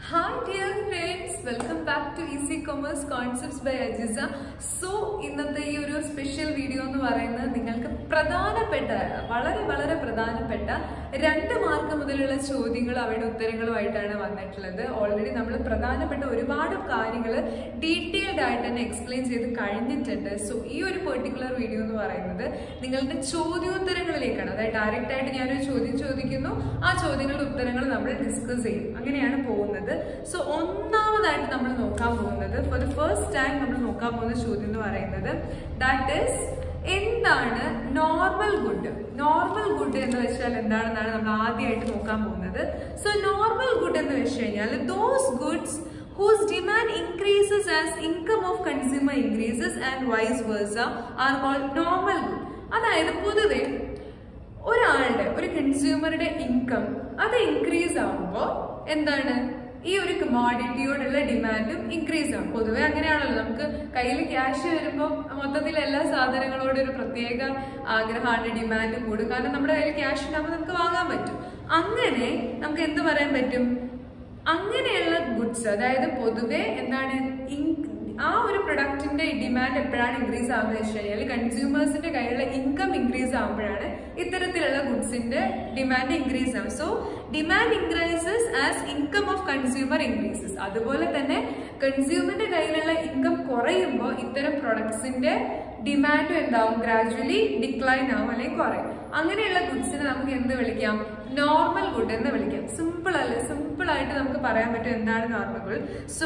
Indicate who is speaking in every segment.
Speaker 1: Hi dear friends welcome back to easy commerce concepts by Ajisa so ഇന്നത്തെ ഈ ഒരു special video എന്ന് പറയുന്നത് നിങ്ങൾക്ക് പ്രധാനപ്പെട്ട വളരെ വളരെ പ്രധാനപ്പെട്ട രണ്ട് മാർക്ക് മുതലുള്ള ചോദ്യങ്ങളും അവയുടെ ഉത്തരങ്ങളുമായിട്ടാണ് വന്നിട്ടുള്ളത് ഓൾറെഡി നമ്മൾ പ്രധാനപ്പെട്ട ഒരുപാട് കാര്യങ്ങൾ ഡീറ്റെയിൽഡ് ആയിട്ട് തന്നെ എക്സ്പ്ലെയിൻ ചെയ്ത് കഴിഞ്ഞിട്ടുണ്ട് സോ ഈ ഒരു പെർട്ടിക്കുലർ വീഡിയോ എന്ന് പറയുന്നത് നിങ്ങളുടെ ചോദ്യോത്തരങ്ങളിലേക്കാണ് അതായത് ഡയറക്റ്റ് ആയിട്ട് ഞാനൊരു ചോദ്യം ചോദിക്കുന്നു ആ ചോദ്യങ്ങളുടെ ഉത്തരങ്ങൾ നമ്മൾ ഡിസ്കസ് ചെയ്യും അങ്ങനെയാണ് പോകുന്നത് സോ ഒന്നാമതായിട്ട് നമ്മൾ നോക്കാൻ പോകുന്നത് ഫോർ ദ ഫസ്റ്റ് ടൈം നമ്മൾ നോക്കാൻ പോകുന്ന ചോദ്യം എന്ന് പറയുന്നത് ദാറ്റ് ഈസ് എന്താണ് നോർമൽ ഗുഡ് നോർമൽ ഗുഡ് എന്ന് വെച്ചാൽ എന്താണെന്നാണ് നമ്മൾ ആദ്യമായിട്ട് നോക്കാൻ പോകുന്നത് സോ നോർമൽ ഗുഡ് എന്ന് വെച്ച് കഴിഞ്ഞാൽ those goods whose demand increases as income of consumer increases and vice versa are called normal good അതായത് പൊതുവെ ഒരാളുടെ ഒരു കൺസ്യൂമറുടെ ഇൻകം അത് ഇൻക്രീസ് ആവുമ്പോൾ എന്താണ് ഈ ഒരു കമോഡിറ്റിയോടുള്ള ഡിമാൻഡും ഇൻക്രീസ് ആവും പൊതുവെ അങ്ങനെയാണല്ലോ നമുക്ക് കയ്യിൽ ക്യാഷ് വരുമ്പോൾ മൊത്തത്തിൽ എല്ലാ സാധനങ്ങളോടും ഒരു പ്രത്യേക ആഗ്രഹമാണ് ഡിമാൻഡ് കൂടും കാരണം നമ്മുടെ കയ്യിൽ ക്യാഷ് ഉണ്ടാകുമ്പോൾ നമുക്ക് വാങ്ങാൻ പറ്റും അങ്ങനെ നമുക്ക് എന്ത് പറയാൻ പറ്റും അങ്ങനെയുള്ള ഗുഡ്സ് അതായത് പൊതുവെ എന്താണ് ആ ഒരു പ്രൊഡക്റ്റിന്റെ ഡിമാൻഡ് എപ്പോഴാണ് ഇൻക്രീസ് ആവുന്നത് വെച്ച് കഴിഞ്ഞാൽ കൺസ്യൂമേഴ്സിന്റെ കയ്യിലുള്ള ഇൻകം ഇൻക്രീസ് ആകുമ്പോഴാണ് ഇത്തരത്തിലുള്ള ഗുഡ്സിന്റെ ഡിമാൻഡ് ഇൻക്രീസ് ആവും so demand increases as income of consumer increases അതുപോലെ തന്നെ കൺസ്യൂമറിന്റെ കയ്യിലുള്ള ഇൻകം കുറയുമ്പോൾ ഇത്തരം പ്രൊഡക്ട്സിന്റെ ഡിമാൻഡും എന്താവും ഗ്രാജുവലി ഡിക്ലൈൻ ആവും അല്ലെങ്കിൽ കുറയും അങ്ങനെയുള്ള ഗുഡ്സിനെ നമുക്ക് എന്ത് വിളിക്കാം നോർമൽ ഗുഡ് എന്ന് വിളിക്കാം സിമ്പിൾ അല്ലേ സിമ്പിൾ ആയിട്ട് നമുക്ക് പറയാൻ പറ്റും എന്താണ് normal good so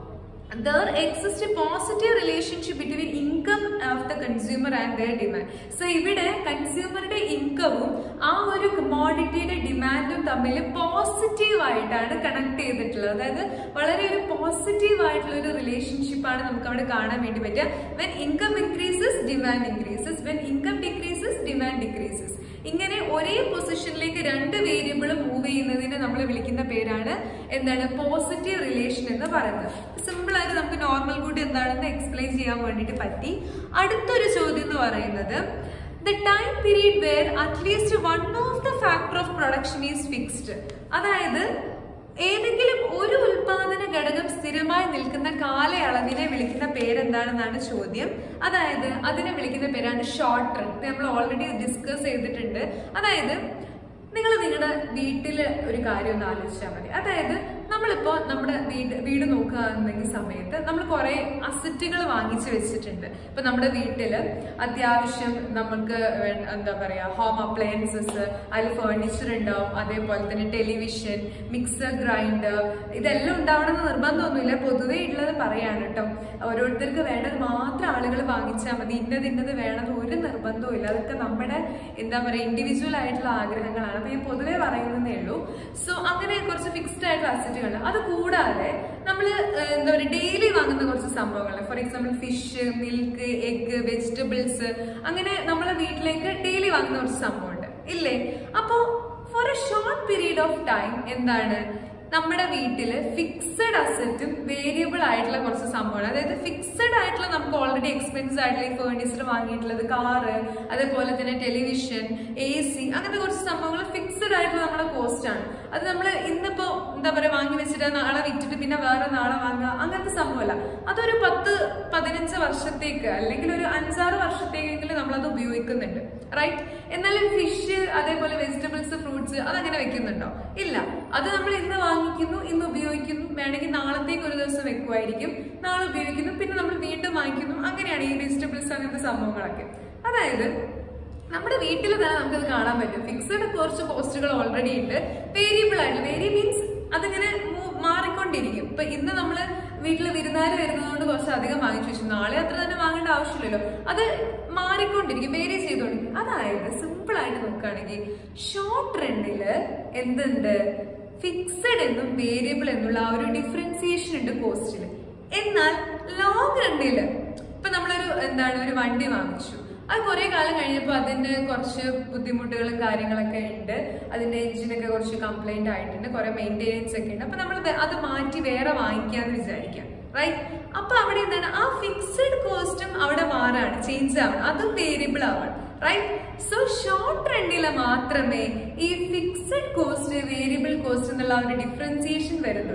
Speaker 1: there exists a positive relationship between income of the consumer and their demand. So ഇവിടെ കൺസ്യൂമറുടെ ഇൻകവും ആ ഒരു കമോഡിറ്റിയുടെ ഡിമാൻഡും തമ്മിൽ പോസിറ്റീവ് ആയിട്ടാണ് കണക്ട് ചെയ്തിട്ടുള്ളത് അതായത് വളരെ ഒരു പോസിറ്റീവ് ആയിട്ടുള്ള ഒരു റിലേഷൻഷിപ്പ് ആണ് നമുക്ക് അവിടെ കാണാൻ വേണ്ടി പറ്റുക when income increases demand increases when income decreases demand decreases ഇങ്ങനെ ഒരേ പൊസിഷനിലേക്ക് രണ്ട് വേരിയബിൾ മൂവ് ചെയ്യുന്നതിനെ നമ്മൾ വിളിക്കുന്ന പേരാണ് എന്താണ് പോസിറ്റീവ് റിലേഷൻ എന്ന് പറയുന്നത് സിമ്പിൾ ആയിട്ട് നമുക്ക് നോർമൽ ഗുഡ് എന്താണെന്ന് എക്സ്പ്ലെയിൻ ചെയ്യാൻ വേണ്ടിയിട്ട് പറ്റി അടുത്തൊരു ചോദ്യം എന്ന് പറയുന്നത് the time period where at least one of the factor of production is fixed അതായത് ഏതെങ്കിലും ഒരു ഉൽപാദന ഘടകം സ്ഥിരമായി നിൽക്കുന്ന കാലയളവിനെ വിളിക്കുന്ന പേരെന്താണെന്നാണ് ചോദ്യം അതായത് അതിനെ വിളിക്കുന്ന പേരാണ് ഷോർട്ട് റൺ നമ്മൾ ഓൾറെഡി ഡിസ്കസ് ചെയ്തിട്ടുണ്ട് അതായത് നിങ്ങൾ നിങ്ങളുടെ വീട്ടിൽ ഒരു കാര്യം ഒന്ന് ആലോചിച്ചാൽ മതി അതായത് നമ്മളിപ്പോ നമ്മുടെ വീട് വീട് നോക്കുകയാണെങ്കിൽ സമയത്ത് നമ്മൾ കുറെ അസറ്റുകൾ വാങ്ങിച്ചു വെച്ചിട്ടുണ്ട് ഇപ്പൊ നമ്മുടെ വീട്ടില് അത്യാവശ്യം നമുക്ക് എന്താ പറയാ ഹോം അപ്ലയൻസസ് അതിൽ ഫേർണിച്ചർ ഉണ്ടാവും അതേപോലെ തന്നെ ടെലിവിഷൻ മിക്സർ ഗ്രൈൻഡർ ഇതെല്ലാം ഉണ്ടാവണമെന്ന് നിർബന്ധമൊന്നുമില്ല പൊതുവേ ഉള്ളത് പറയാണ് കേട്ടോ ഓരോരുത്തർക്ക് വേണ്ടത് മാത്രം ആളുകൾ വാങ്ങിച്ചാൽ മതി ഇന്നത് ഇന്നത് വേണമെന്ന് ഒരു നിർബന്ധവും ഇല്ല അതൊക്കെ നമ്മുടെ എന്താ പറയാ ഇൻഡിവിജ്വൽ ആയിട്ടുള്ള ആഗ്രഹങ്ങളാണ് അപ്പൊ ഞാൻ പൊതുവേ പറയുന്നതേ ഉള്ളൂ സോ അങ്ങനെ കുറച്ച് ഫിക്സ്ഡ് ആയിട്ടുള്ള അസറ്റുകൾ അത് കൂടാതെ നമ്മൾ എന്താ പറയുക ഡെയിലി വാങ്ങുന്ന കുറച്ച് സംഭവങ്ങൾ for example fish milk egg vegetables അങ്ങനെ നമ്മളെ വീട്ടിലേക്ക് ഡെയിലി വാങ്ങുന്ന കുറച്ച് സംഭവമുണ്ട് ഇല്ലേ അപ്പോ for a short period of time എന്താണ് നമ്മുടെ വീട്ടില് ഫിക്സഡ് അസറ്റും വേരിയബിൾ ആയിട്ടുള്ള കുറച്ച് സംഭവമാണ് അതായത് ഫിക്സഡ് ആയിട്ടുള്ള നമുക്ക് ഓൾറെഡി എക്സ്പെൻസ് ആയിട്ടുള്ള ഈ ഫേർണിച്ചർ വാങ്ങിയിട്ടുള്ളത് കാറ് അതേപോലെ തന്നെ ടെലിവിഷൻ എ സി അങ്ങനത്തെ കുറച്ച് സംഭവങ്ങൾ ഫിക്സഡ് ആയിട്ടുള്ള നമ്മുടെ കോസ്റ്റ് ആണ് അത് നമ്മൾ ഇന്നിപ്പോ എന്താ പറയാ വാങ്ങി വെച്ചിട്ട് നാളെ വിറ്റിട്ട് പിന്നെ വേറെ നാളെ വാങ്ങുക അങ്ങനത്തെ സംഭവമല്ല അതൊരു പത്ത് പതിനഞ്ച് വർഷത്തേക്ക് അല്ലെങ്കിൽ ഒരു അഞ്ചാറ് വർഷത്തേക്കെങ്കിലും നമ്മളത് ഉപയോഗിക്കുന്നുണ്ട് റൈറ്റ് എന്നാൽ ഫിഷ് അതേപോലെ വെജിറ്റബിൾസ് ഫ്രൂട്ട്സ് അതങ്ങനെ വെക്കുന്നുണ്ടോ ഇല്ല അത് നമ്മൾ ഇന്ന് വാങ്ങിക്കുന്നു ഇന്ന് ഉപയോഗിക്കുന്നു വേണമെങ്കിൽ നാളത്തേക്ക് ഒരു ദിവസം വെക്കുമായിരിക്കും നാളെ ഉപയോഗിക്കുന്നു പിന്നെ നമ്മൾ വീണ്ടും വാങ്ങിക്കുന്നു അങ്ങനെയാണ് ഈ വെജിറ്റബിൾസ് അങ്ങനത്തെ സംഭവങ്ങളൊക്കെ അതായത് നമ്മുടെ വീട്ടിൽ തന്നെ നമുക്കത് കാണാൻ പറ്റും ഫിക്സഡ് കുറച്ച് കോസ്റ്റുകൾ ഓൾറെഡി ഉണ്ട് വേരിയബിൾ ആയിട്ട് വേരി മീൻസ് അതിങ്ങനെ മാറിക്കൊണ്ടിരിക്കും ഇപ്പൊ ഇന്ന് നമ്മൾ വീട്ടിൽ വിരുന്നാര് വരുന്നതുകൊണ്ട് കുറച്ച് അധികം വാങ്ങിച്ചു വെച്ചു നാളെ അത്ര തന്നെ വാങ്ങേണ്ട ആവശ്യമില്ലല്ലോ അത് മാറിക്കൊണ്ടിരിക്കും വേരി ചെയ്തോണ്ടിരിക്കും അതായത് സിമ്പിൾ ആയിട്ട് നോക്കുകയാണെങ്കിൽ ഷോർട്ട് റണ്ണില് എന്തുണ്ട് ഫിക്സഡ് എന്നും വേരിയബിൾ എന്നുള്ള ആ ഒരു ഡിഫറൻസിയേഷൻ ഉണ്ട് കോസ്റ്റിൽ എന്നാൽ ലോങ് റണ്ണില് ഇപ്പൊ നമ്മളൊരു എന്താണ് ഒരു വണ്ടി വാങ്ങിച്ചു അത് കുറെ കാലം കഴിഞ്ഞപ്പോൾ അതിന്റെ കുറച്ച് ബുദ്ധിമുട്ടുകളും കാര്യങ്ങളൊക്കെ ഉണ്ട് അതിന്റെ എഞ്ചിനൊക്കെ കുറച്ച് കംപ്ലൈന്റ് ആയിട്ടുണ്ട് കുറെ മെയിൻ്റെനൻസ് ഒക്കെ ഉണ്ട് അപ്പൊ നമ്മൾ അത് മാറ്റി വേറെ വാങ്ങിക്കാന്ന് വിചാരിക്കാം റൈറ്റ് അപ്പൊ അവിടെ എന്താണ് ആ ഫിക്സഡ് കോസ്റ്റും അവിടെ മാറാണ് ചേഞ്ച് ആവണം അതും വേരിയബിൾ ആവണം റൈറ്റ് സോ ഷോർട്ട് റണ്ണിൽ മാത്രമേ ഈ ഫിക്സഡ് കോസ്റ്റ് വേരിയബിൾ കോസ്റ്റ് എന്നുള്ള ആ ഒരു ഡിഫറൻസിയേഷൻ വരുന്നുള്ളൂ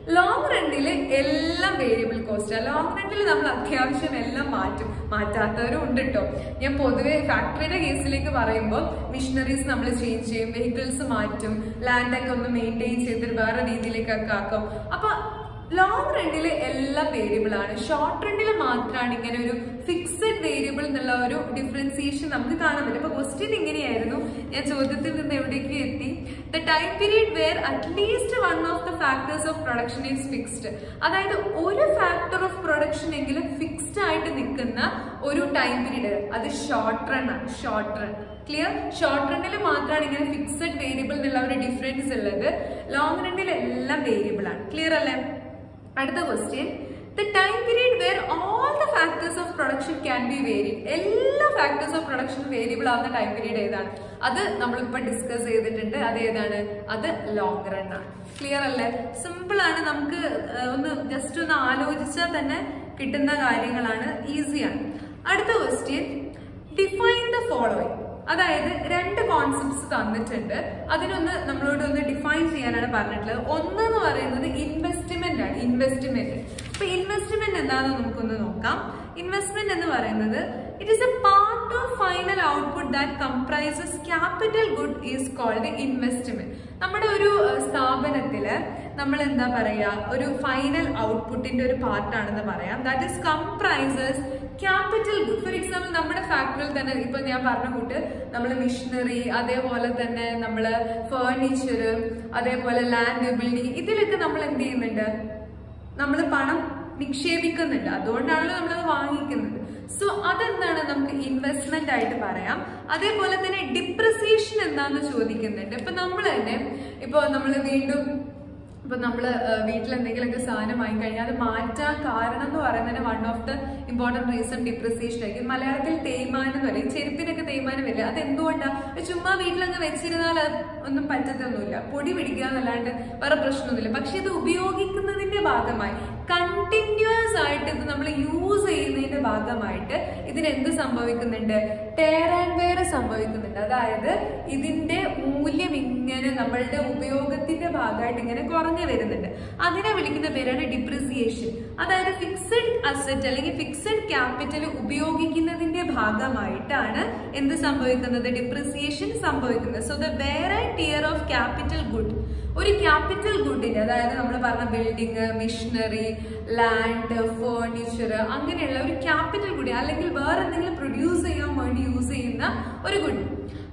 Speaker 1: ലോങ് റണ്ണിൽ എല്ലാം വേരിയബിൾ കോസ്റ്റ് ലോങ് റണ്ണിൽ നമ്മൾ അത്യാവശ്യം എല്ലാം മാറ്റും മാറ്റാത്തവരും ഉണ്ട് കേട്ടോ ഞാൻ പൊതുവെ ഫാക്ടറിയുടെ കേസിലേക്ക് പറയുമ്പോൾ മിഷനറീസ് നമ്മൾ ചേഞ്ച് ചെയ്യും വെഹിക്കിൾസ് മാറ്റും ലാൻഡൊക്കെ ഒന്ന് മെയിൻറ്റെയിൻ ചെയ്തിട്ട് വേറെ രീതിയിലേക്കൊക്കെ ആക്കും അപ്പൊ ലോങ് റണ്ണിൽ എല്ലാം വേരിയബിൾ ആണ് ഷോർട്ട് റണ്ണിൽ മാത്രമാണ് ഇങ്ങനെ ഒരു ഫിക്സഡ് വേരിയബിൾ എന്നുള്ള ഒരു ഡിഫറൻസിയേഷൻ നമുക്ക് കാണാൻ പറ്റും അപ്പൊ ക്വസ്റ്റ്യൻ ഇങ്ങനെയായിരുന്നു ഞാൻ ചോദ്യത്തിൽ നിന്ന് എവിടേക്ക് എത്തി the time period where at least one of the factors of production is fixed അതായത് ഒരു ഫാക്ടർ ഓഫ് പ്രൊഡക്ഷൻ എങ്കിലും ഫിക്സ്ഡ് ആയിട്ട് നിൽക്കുന്ന ഒരു ടൈം പീരീഡ് അത് ഷോർട്ട് റൺ ആണ് ഷോർട്ട് റൺ ക്ലിയർ ഷോർട്ട് റണ്ണിൽ മാത്രമാണ് ഇങ്ങനെ ഫിക്സഡ് വേരിയബിൾ എന്നുള്ള ഒരു ഡിഫറൻസ് ഉള്ളത് ലോങ് റണ്ണിൽ എല്ലാം വേരിയബിൾ ആണ് ക്ലിയർ അല്ലേ അടുത്ത question the time period where all the factors of production can be vary എല്ലാ ഫാക്ടേഴ്സ് ഓഫ് പ്രൊഡക്ഷൻ വേരിയബിൾ ആവുന്ന ടൈം പീരീഡ് ഏതാണ് അത് നമ്മളിപ്പോ ഡിസ്കസ് ചെയ്തിട്ടുണ്ട് അത് ഏതാണ് അത് ലോങ് റൺ ആണ് ക്ലിയർ അല്ലേ സിമ്പിൾ ആണ് നമുക്ക് ഏഹ്, ഒന്ന് ജസ്റ്റ് ഒന്ന് ആലോചിച്ചാൽ തന്നെ കിട്ടുന്ന കാര്യങ്ങളാണ് ഈസിയാണ് അടുത്ത ക്വസ്റ്റ്യൻ ഡിഫൈൻ ദ ഫോളോയിങ് അതായത് രണ്ട് കോൺസെപ്റ്റ്സ് തന്നിട്ടുണ്ട് അതിനൊന്ന് നമ്മളോട് ഒന്ന് ഡിഫൈൻ ചെയ്യാനാണ് പറഞ്ഞിട്ടുള്ളത് ഒന്ന് എന്ന് പറയുന്നത് ഇൻവെസ്റ്റ്മെന്റ് ആണ് ഇൻവെസ്റ്റ്മെന്റ് അപ്പൊ ഇൻവെസ്റ്റ്മെന്റ് എന്താണെന്ന് നമുക്കൊന്ന് നോക്കാം ഇൻവെസ്റ്റ്മെന്റ് എന്ന് പറയുന്നത് it is a part of final output that comprises capital good is called investment നമ്മുടെ ഒരു ഏഹ്, സ്ഥാപനത്തില് നമ്മൾ എന്താ പറയാ ഒരു ഫൈനൽ ഔട്ട്പുട്ടിന്റെ ഒരു പാർട്ടാണെന്ന് പറയാം that is comprises capital good for example നമ്മുടെ ഫാക്ടറിയിൽ തന്നെ ഇപ്പൊ ഞാൻ പറഞ്ഞ കൂട്ട് നമ്മൾ മിഷനറി അതേപോലെ തന്നെ നമ്മൾ ഫേർണിച്ചർ അതേപോലെ ലാൻഡ് ബിൽഡിംഗ് ഇതിലൊക്കെ നമ്മൾ എന്ത് ചെയ്യുന്നുണ്ട് നമ്മൾ പണം നിക്ഷേപിക്കുന്നുണ്ട് അതുകൊണ്ടാണല്ലോ നമ്മളത് വാങ്ങിക്കുന്നത് സോ അതെന്താണ് നമുക്ക് ഇൻവെസ്റ്റ്മെന്റ് ആയിട്ട് പറയാം അതേപോലെ തന്നെ ഡിപ്രസിയേഷൻ എന്താന്ന് ചോദിക്കുന്നുണ്ട് ഇപ്പൊ നമ്മൾ തന്നെ ഇപ്പൊ നമ്മൾ വീണ്ടും ഇപ്പൊ നമ്മള് വീട്ടിൽ എന്തെങ്കിലുമൊക്കെ സാധനം വാങ്ങിക്കഴിഞ്ഞാൽ അത് മാറ്റാൻ കാരണം എന്ന് പറയുന്നത് one of the important reason depreciation ആയിരിക്കും മലയാളത്തിൽ തേയ്മാനം എന്ന് പറയും ചെരുപ്പിനൊക്കെ തേയ്മാനം വരില്ല അത് എന്തുകൊണ്ടാണ് ചുമ്മാ വീട്ടിലങ്ങ് വെച്ചിരുന്നാൽ അത് ഒന്നും പറ്റത്തൊന്നുമില്ല പൊടി പിടിക്കുക എന്നല്ലാണ്ട് വേറെ പ്രശ്നമൊന്നുമില്ല പക്ഷെ ഇത് ഉപയോഗിക്കുന്നതിന്റെ ഭാഗമായി കണ്ടിന്യൂസ് ആയിട്ട് ഇത് നമ്മൾ യൂസ് ചെയ്യുന്നതിന്റെ ഭാഗമായിട്ട് ഇതിന് എന്ത് സംഭവിക്കുന്നുണ്ട് ടേർ ആൻഡ് വെയർ സംഭവിക്കുന്നുണ്ട് അതായത് ഇതിന്റെ മൂല്യം ഇങ്ങനെ നമ്മളുടെ ഉപയോഗത്തിന്റെ ഭാഗമായിട്ട് ഇങ്ങനെ കുറഞ്ഞു വരുന്നുണ്ട് അതിനെ വിളിക്കുന്ന പേരാണ് ഡിപ്രിസിയേഷൻ അതായത് ഫിക്സഡ് അസറ്റ് അല്ലെങ്കിൽ ഫിക്സഡ് ക്യാപിറ്റൽ ഉപയോഗിക്കുന്നതിന്റെ ഭാഗമായിട്ടാണ് എന്ത് സംഭവിക്കുന്നത് ഡിപ്രിസിയേഷൻ സംഭവിക്കുന്നത് so the wear and tear of capital good ഒരു ക്യാപിറ്റൽ ഗുഡിന്റെ അതായത് നമ്മൾ പറഞ്ഞ ബിൽഡിംഗ് മിഷനറി ലാൻഡ് ഫേർണിച്ചർ അങ്ങനെയുള്ള ഒരു ക്യാപിറ്റൽ ഗുഡ് അല്ലെങ്കിൽ വേറെ എന്തെങ്കിലും പ്രൊഡ്യൂസ് ചെയ്യാൻ വേണ്ടി യൂസ് ചെയ്യുന്ന ഒരു ഗുഡ്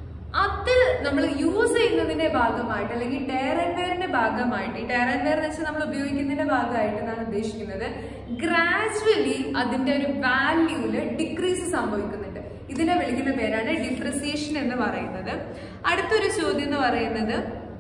Speaker 1: അത് നമ്മൾ യൂസ് ചെയ്യുന്നതിന്റെ ഭാഗമായിട്ട് അല്ലെങ്കിൽ ടയർ ആൻഡ് വെയറിന്റെ ഭാഗമായിട്ട് ഈ ടയർ ആൻഡ് വെയർ എന്ന് വെച്ചാൽ നമ്മൾ ഉപയോഗിക്കുന്നതിന്റെ ഭാഗമായിട്ട് എന്നാണ് ഉദ്ദേശിക്കുന്നത് ഗ്രാജുവലി അതിന്റെ ഒരു വാല്യൂല് ഡിക്രീസ് സംഭവിക്കുന്നുണ്ട് ഇതിനെ വിളിക്കുന്ന പേരാണ് ഡിപ്രിസിയേഷൻ എന്ന് പറയുന്നത് അടുത്തൊരു ചോദ്യം എന്ന് പറയുന്നത്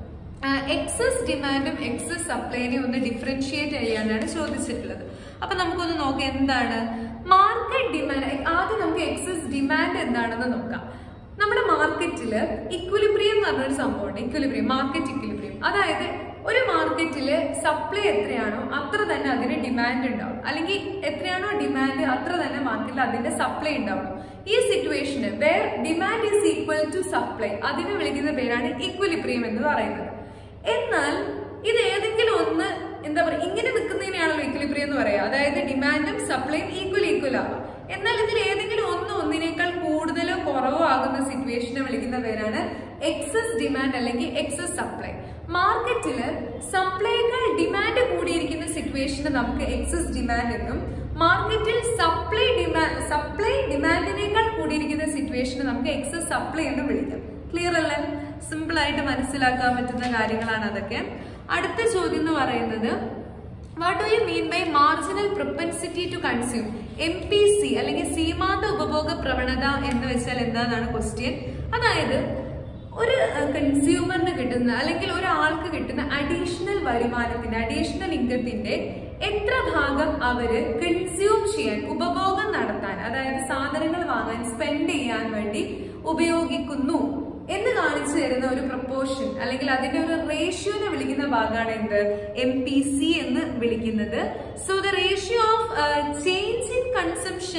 Speaker 1: എക്സസ് ഡിമാൻഡും എക്സസ് സപ്ലൈനെയും ഒന്ന് ഡിഫറൻഷിയേറ്റ് ചെയ്യാനാണ് ചോദിച്ചിട്ടുള്ളത് അപ്പൊ നമുക്കൊന്ന് നോക്കാം എന്താണ് മാർക്കറ്റ് ഡിമാൻഡ് ആദ്യം നമുക്ക് എക്സസ് ഡിമാൻഡ് എന്താണെന്ന് നോക്കാം നമ്മുടെ മാർക്കറ്റില് ഇക്വിലിബ്രിയം എന്ന് പറഞ്ഞൊരു സംഭവമുണ്ട് ഇക്വിലിബ്രിയം മാർക്കറ്റ് ഇക്വിലിബ്രിയം അതായത് ഒരു മാർക്കറ്റില് സപ്ലൈ എത്രയാണോ അത്ര തന്നെ അതിന് ഡിമാൻഡ് ഉണ്ടാവും അല്ലെങ്കിൽ എത്രയാണോ ഡിമാൻഡ് അത്ര തന്നെ മാർക്കറ്റിൽ അതിന്റെ സപ്ലൈ ഉണ്ടാവും ഈ സിറ്റുവേഷന് where demand is equal to supply അതിനെ വിളിക്കുന്ന പേരാണ് ഇക്വിലിബ്രിയം എന്ന് പറയുന്നത് എന്നാൽ ഇത് ഏതെങ്കിലും ഒന്ന് എന്താ പറയുക ഇങ്ങനെ നിൽക്കുന്നതിനെയാണല്ലോ ഇക്വിലിബ്രിയം എന്ന് പറയാം അതായത് ഡിമാൻഡും സപ്ലൈയും ഈക്വൽ ഈക്വൽ ആവാം എന്നാൽ ഇതിൽ ഏതെങ്കിലും ഒന്ന് ഒന്നിനേക്കാൾ കൂടുതലോ കുറവോ ആകുന്ന സിറ്റുവേഷനെ വിളിക്കുന്ന പേരാണ് എക്സസ് ഡിമാൻഡ് അല്ലെങ്കിൽ എക്സസ് സപ്ലൈ മാർക്കറ്റില് സപ്ലൈയേക്കാൾ ഡിമാൻഡ് കൂടിയിരിക്കുന്ന സിറ്റുവേഷന് നമുക്ക് എക്സസ് ഡിമാൻഡ് എന്നും മാർക്കറ്റിൽ സപ്ലൈ ഡിമാൻഡ് സപ്ലൈ ഡിമാൻഡിനേക്കാൾ കൂടിയിരിക്കുന്ന സിറ്റുവേഷന് നമുക്ക് എക്സസ് സപ്ലൈ എന്ന് വിളിക്കാം ക്ലിയർ അല്ലേ സിമ്പിൾ ആയിട്ട് മനസ്സിലാക്കാൻ പറ്റുന്ന കാര്യങ്ങളാണ് അതൊക്കെ അടുത്ത ചോദ്യം എന്ന് പറയുന്നത് what do you mean by marginal propensity to consume M P C അല്ലെങ്കിൽ സീമാന്ത ഉപഭോഗ പ്രവണത എന്ന് വെച്ചാൽ എന്താണെന്നാണ് ക്വസ്റ്റ്യൻ അതായത് ഒരു കൺസ്യൂമറിന് കിട്ടുന്ന അല്ലെങ്കിൽ ഒരാൾക്ക് കിട്ടുന്ന അഡീഷണൽ വരുമാനത്തിന്റെ അഡീഷണൽ ഇൻകത്തിന്റെ എത്ര ഭാഗം അവര് കൺസ്യൂം ചെയ്യാൻ ഉപഭോഗം നടത്താൻ അതായത് സാധനങ്ങൾ വാങ്ങാൻ സ്പെൻഡ് ചെയ്യാൻ വേണ്ടി ഉപയോഗിക്കുന്നു എന്ന് കാണിച്ചു തരുന്ന ഒരു പ്രപ്പോർഷൻ അല്ലെങ്കിൽ അതിന്റെ ഒരു റേഷ്യോനെ വിളിക്കുന്ന ഭാഗമാണ് എന്ത് എം പി സി എന്ന് വിളിക്കുന്നത് so the ratio of change in consumption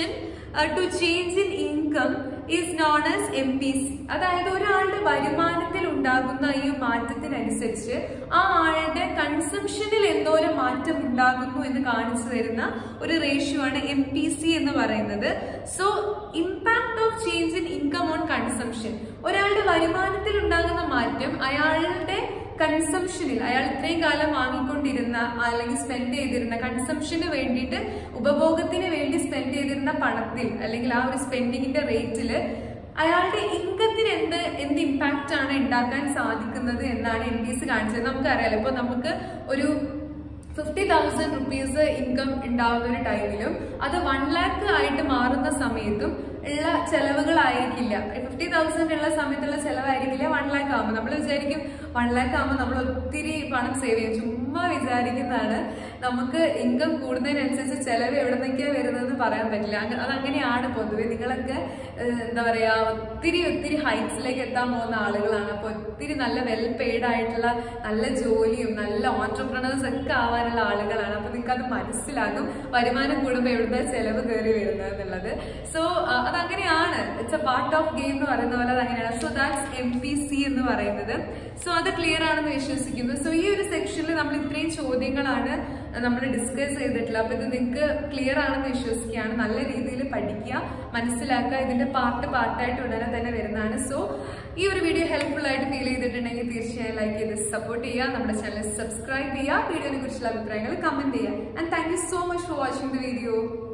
Speaker 1: to change in income is known as M P C അതായത് ഒരാളുടെ വരുമാനത്തിൽ ഉണ്ടാകുന്ന ഈ മാറ്റത്തിനനുസരിച്ച് ആ ആളുടെ കൺസംഷനിൽ എന്തോരം മാറ്റം ഉണ്ടാകുന്നു എന്ന് കാണിച്ചു തരുന്ന ഒരു റേഷ്യോ ആണ് എം പി സി എന്ന് പറയുന്നത് so impact of change in income on consumption ഒരാളുടെ വരുമാനത്തിൽ ഉണ്ടാകുന്ന മാറ്റം അയാളുടെ കൺസംഷനിൽ അയാൾ ഇത്രയും കാലം വാങ്ങിക്കൊണ്ടിരുന്ന അല്ലെങ്കിൽ സ്പെൻഡ് ചെയ്തിരുന്ന കൺസംഷന് വേണ്ടിയിട്ട് ഉപഭോഗത്തിന് വേണ്ടി സ്പെൻഡ് ചെയ്തിരുന്ന പണത്തിൽ അല്ലെങ്കിൽ ആ ഒരു സ്പെൻഡിങ്ങിന്റെ റേറ്റിൽ അയാളുടെ ഇൻകത്തിന് എന്ത് എന്ത് ഇമ്പാക്റ്റ് ആണ് ഉണ്ടാക്കാൻ സാധിക്കുന്നത് എന്നാണ് എം പി എസ് കാണിച്ചത് നമുക്കറിയാലോ ഇപ്പൊ നമുക്ക് ഒരു ഫിഫ്റ്റി തൗസൻഡ് റുപ്പീസ് ഇൻകം ഉണ്ടാവുന്ന ഒരു ടൈമിലും അത് വൺ ലാക്ക് ആയിട്ട് മാറുന്ന സമയത്തും ഉള്ള ചെലവുകളായിരിക്കില്ല ഫിഫ്റ്റി തൗസൻഡ് ഉള്ള സമയത്തുള്ള ചെലവായിരിക്കില്ല വൺ ലാക്ക് ആകുമ്പോൾ നമ്മൾ വിചാരിക്കും വൺ ലാക്ക് ആകുമ്പോൾ നമ്മൾ ഒത്തിരി പണം സേവ് ചെയ്യും ചുമ്മാ വിചാരിക്കുന്നതാണ് നമുക്ക് ഇൻകം കൂടുന്നതിനനുസരിച്ച് ചെലവ് എവിടെ നിന്നൊക്കെയാണ് വരുന്നതെന്ന് പറയാൻ പറ്റില്ല അങ്ങ- അതങ്ങനെയാണ് പൊതുവെ നിങ്ങളൊക്കെ ഏഹ്, എന്താ പറയാ ഒത്തിരി ഒത്തിരി ഹൈറ്റ്സിലേക്ക് എത്താൻ പോകുന്ന ആളുകളാണ് അപ്പൊ ഒത്തിരി നല്ല വെൽ പെയ്ഡ് ആയിട്ടുള്ള നല്ല ജോലിയും നല്ല ഓൺടർപ്രണേഴ്സ് ഒക്കെ ആവാനുള്ള ആളുകളാണ് അപ്പൊ നിങ്ങൾക്ക് അത് മനസ്സിലാകും വരുമാനം കൂടുമ്പോൾ എവിടുന്ന ചെലവ് കയറി വരുന്നത് എന്നുള്ളത് സോ അതങ്ങനെയാണ് it's a part of game എന്ന് പറയുന്ന പോലെ അത് അങ്ങനെയാണ് so that's M P C എന്ന് പറയുന്നത് സോ അത് ക്ലിയർ ആണെന്ന് വിശ്വസിക്കുന്നു സോ ഈ ഒരു സെക്ഷനിൽ നമ്മൾ ഇത്രയും ചോദ്യങ്ങളാണ് നമ്മൾ ഡിസ്കസ് ചെയ്തിട്ടുള്ളത് അപ്പൊ ഇത് നിങ്ങൾക്ക് ക്ലിയർ ആണെന്ന് വിശ്വസിക്കുകയാണ് നല്ല രീതിയിൽ പഠിക്കുക മനസ്സിലാക്കുക ഇതിന്റെ പാർട്ട് പാർട്ടായിട്ട് ഉടനെ തന്നെ വരുന്നതാണ് സോ ഈ ഒരു വീഡിയോ ഹെൽപ്ഫുൾ ആയിട്ട് ഫീൽ ചെയ്തിട്ടുണ്ടെങ്കിൽ തീർച്ചയായും ലൈക്ക് ചെയ്ത് സപ്പോർട്ട് ചെയ്യുക നമ്മുടെ ചാനൽ സബ്സ്ക്രൈബ് ചെയ്യുക വീഡിയോനെ കുറിച്ചുള്ള അഭിപ്രായങ്ങൾ കമന്റ് ചെയ്യുക and thank you so much for watching the video